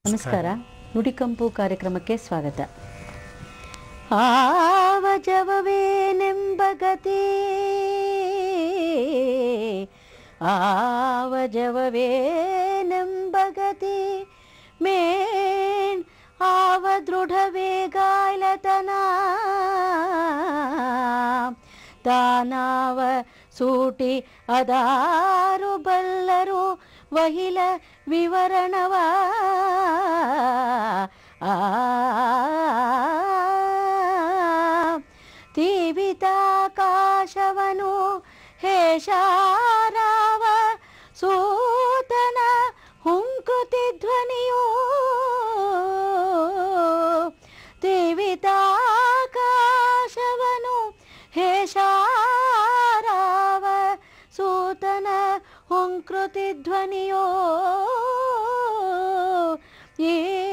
ನಮಸ್ಕಾರ ನುಡಿಕಂಪು ಕಾರ್ಯಕ್ರಮಕ್ಕೆ ಸ್ವಾಗತ ಆವಜವವೇನೆಂಬಗತಿ ಆವಜವವೇನೆಂಬಗತಿ ಮೇನ್ ಆವ ದೃಢವೇಗಾಯ್ಲತನ ತಾನಾವ ಸೂಟಿ ಅದಾರು ಬಲ್ಲರು ವಹಿಲ ವಿವರಣವ ಆ ತೀವಿತಾಕಾಶವನು ಹೇಷಾರಾವ ಸೂತನ ಹುಂಕೃತಿ ಧ್ವನಿಯೋ ತೀವಿತಾಕಾಶವನು ಹೇಷಾರಾವ ಸೂತನ ಹುಂಕೃತಿ ಧ್ವನಿಯೋ ಈ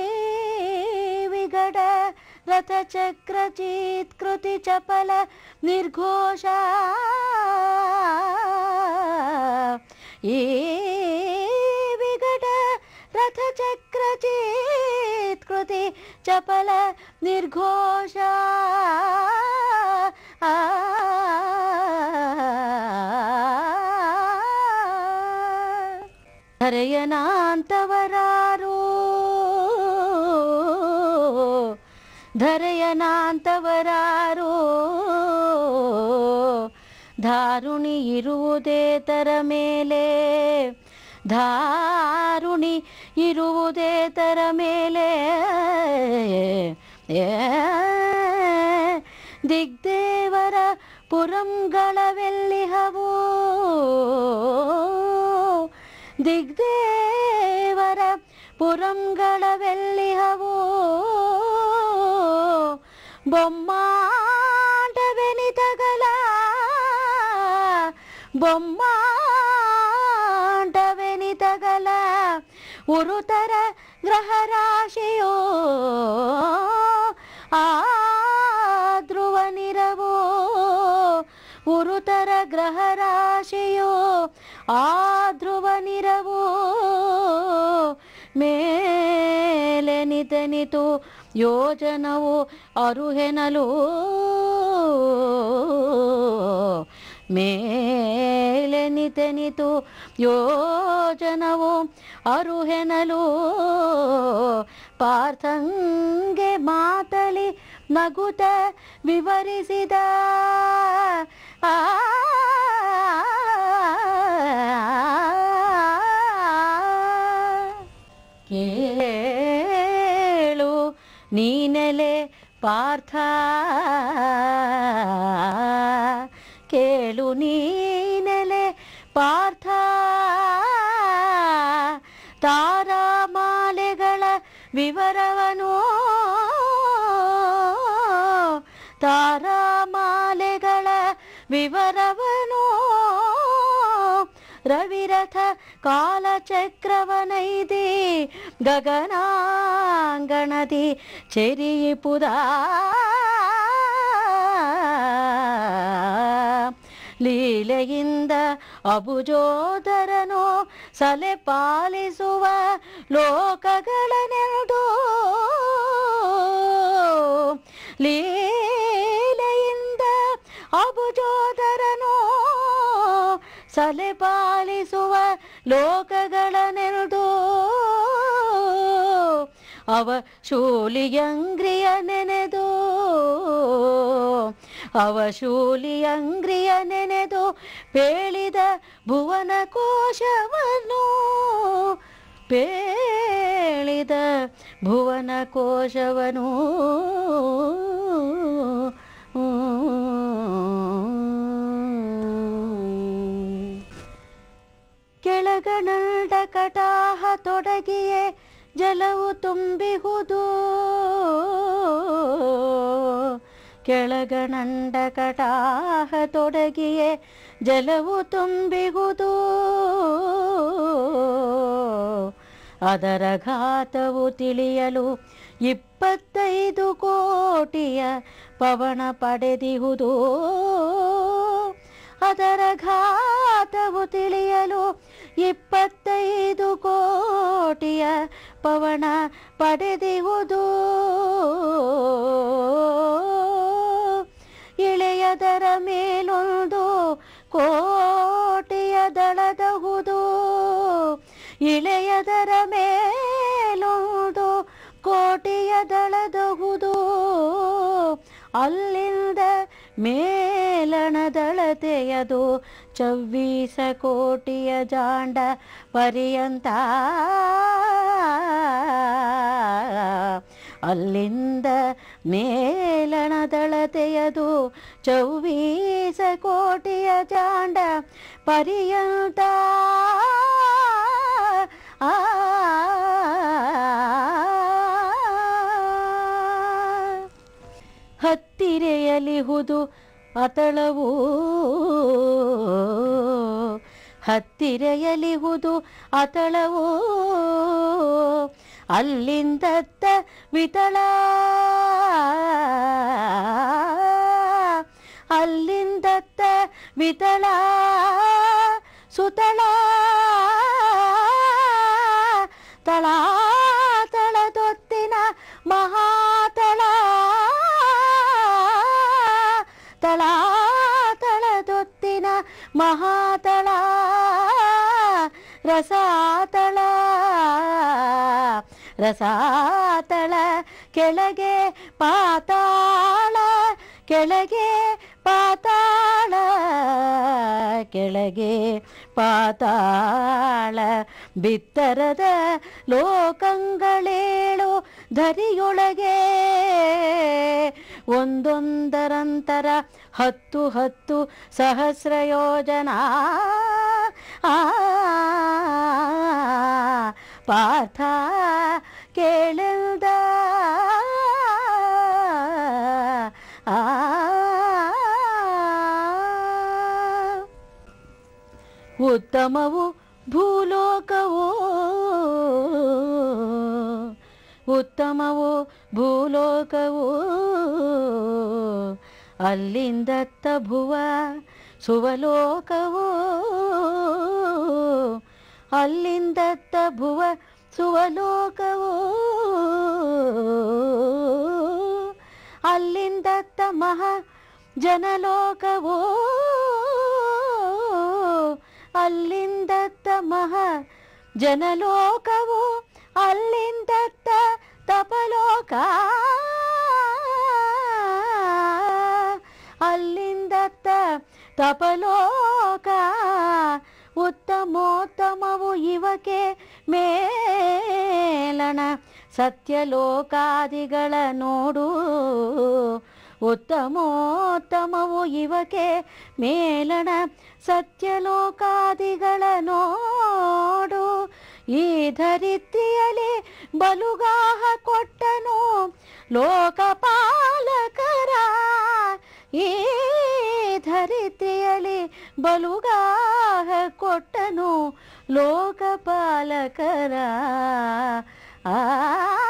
ವಿಗಡ ರಥಚಕ್ರ ಚೀತ್ಕೃತಿ ಚಪಲ ನಿರ್ಘೋಷ ಈ ವಿಗಡ ರಥಚಕ್ರ ಚೀತ್ಕೃತಿ ಚಪಲ ನಿರ್ಘೋಷ ಆ ಧರೆಯನಾಂತವರಾರು ಧರೆಯನಾಂತವರಾರು ಧಾರುಣಿ ಇರುವುದೇ ತರ ಮೇಲೆ ಧಾರುಣಿ ಇರುವುದೇ ತರ ಮೇಲೆ ಏ ದಿಗ್ದೇವರ ಪುರಂಗಳವೆಲ್ಲಿಹವು ದಿಗ್ದೇವರ ಪುರಂಗಳವೆಲ್ಲಿಹವು ಬೊಮ್ಮಾಟವೆನಿತಗಲ ಬೊಮ್ಮಾಟವೆನಿತಗಲ ಉರುತರ ಗ್ರಹ ರಾಶಿಯೋ ಆ ಧ್ರುವ ನಿರವೋ ಉರುತರ ಗ್ರಹ ರಾಶಿಯೋ ಆ ಧ್ರುವ ನಿರವೋ ಮೇಲೆ ನಿತನಿತು ಯೋಜನವು ಅರುಹೆನಲು ಮೇಲೆ ನಿತನಿತು ಯೋಜನವು ಅರುಹೆನಲು ಪಾರ್ಥಂಗೆ ಮಾತಲಿ ನಗುತ ವಿವರಿಸಿದ ಆ ಕೇಳು ನೀನೆಲೆ ಪಾರ್ಥ ಕೇಳು ನೀನೆಲೆ ಪಾರ್ಥ ತಾರಾಮಾಲೆಗಳ ವಿವರವನು ತಾರಾಮಾಲೆಗಳ ವಿವರವನು ರವಿರಥ ಕಾಲಚಕ್ರವನೈದಿ ಗಗನಾಂಗಣದಿ ಚೆರಿಯಿಪುದ ಲೀಲೆಯಿಂದ ಅಬುಜೋದರನು ಸಲೆ ಪಾಲಿಸುವ ಲೋಕಗಳ ನೆರದು ಲೀಲೆಯಿಂದ ಅಬುಜೋದರನು ಸಲೆ ಪಾಲಿಸುವ ಲೋಕಗಳ ನೆರದು ಅವ ಶೂಲಿಯಂಗ್ರಿಯ ನೆನೆದು ಅವ ಶೂಲಿಯಂಗ್ರಿಯ ನೆನೆದು ಪೇಳಿದ ಭುವನ ಕೋಶವನ್ನು ಪೇಳಿದ ಭುವನ ಕೋಶವನು ಕೆಳಗಣದ ಕಟಾಹ ತೊಡಗಿಯೇ ಜಲವು ತುಂಬಿಹುದು ಕೆಳಗಣಂಡ ಕಟಾಹ ತೊಡಗಿಯೇ ಜಲವು ತುಂಬಿಹುದು ಅದರ ಘಾತವು ತಿಳಿಯಲು ಇಪ್ಪತ್ತೈದು ಕೋಟಿಯ ಪವನ ಪಡೆದಿಹುದು ಅದರ ಘಾತವು ತಿಳಿಯಲು ಇಪ್ಪತ್ತೈದು ಕೋಟಿಯ ಪವನ ಪಡೆದಿಹುದು ಇಳೆಯದರ ಮೇಲೊಂದು ಕೋಟೆಯ ದಳದಹುದು ಇಳೆಯದರ ಮೇಲೊಂದು ಕೋಟೆಯ ದಳದಹುದು ಅಲ್ಲಿಂದ ಮೇಲಣದಳತೆಯದು ಚವ್ವೀಸ ಕೋಟಿಯ ಜಾಂಡ ಪರ್ಯಂತ ಅಲ್ಲಿಂದ ಮೇಲಣದಳತೆಯದು ಚೌವೀಸ ಕೋಟಿಯ ಜಾಂಡ ಪರ್ಯಂತ ಆ ಹತ್ತಿರೆಯಲಿಹುದು ಅತಳವು ಹತ್ತಿರೆಯಲಿಹುದು ಅತಳವು ಅಲ್ಲಿಂದತ್ತ ವಿತಳ ಅಲ್ಲಿಂದತ್ತ ವಿತಳ ಸುತಳ ತಳ ತಳದೊತ್ತಿನ ಮಹಾತಳ ತಳ ತಳದೊತ್ತಿನ ಮಹಾತಳ ರಸಾತಳ ರಸಾತಳ ಕೆಳಗೆ ಪಾತಾಳ ಕೆಳಗೆ ಪಾತಾಳ ಕೆಳಗೆ ಪಾತಾಳ ಬಿತ್ತರದ ಲೋಕಂಗಳೇಳು ಧರಿಯೊಳಗೆ ಒಂದೊಂದರಂತರ ಹತ್ತು ಹತ್ತು ಸಹಸ್ರ ಯೋಜನ ಆ ಪಾರ್ಥ ಕೇಳಿದ ಆ ಉತ್ತಮವು ಭೂಲೋಕವೋ ಉತ್ತಮವು ಭೂಲೋಕವು ಅಲ್ಲಿಂದತ್ತ ಭುವ ಸುವಲೋಕವು ಅಲ್ಲಿಂದತ್ತ ಭುವ ಸುವಲೋಕವು ಅಲ್ಲಿಂದತ್ತ ಮಹ ಜನಲೋಕವು ಅಲ್ಲಿಂದತ್ತ ಮಹ ಜನಲೋಕವು ಅಲ್ಲಿಂದತ್ತ ತಪಲೋಕ ಅಲ್ಲಿಂದತ್ತ ತಪಲೋಕ ಉತ್ತಮೋತ್ತಮವು ಇವಕ್ಕೆ ಮೇಲಣ ಸತ್ಯಲೋಕಾದಿಗಳ ನೋಡು ಉತ್ತಮೋತ್ತಮವು ಇವಕ್ಕೆ ಮೇಲಣ ಸತ್ಯಲೋಕಾದಿಗಳ ನೋಡು ಈ ಧರಿತ್ರಿಯಲ್ಲಿ ಬಲುಗಾಹ ಕೊಟ್ಟನು ಲೋಕಪಾಲಕರ ಈ ಧರಿತ್ರಿಯಲ್ಲಿ ಬಲುಗಾಹ ಕೊಟ್ಟನು ಲೋಕಪಾಲಕರ ಆ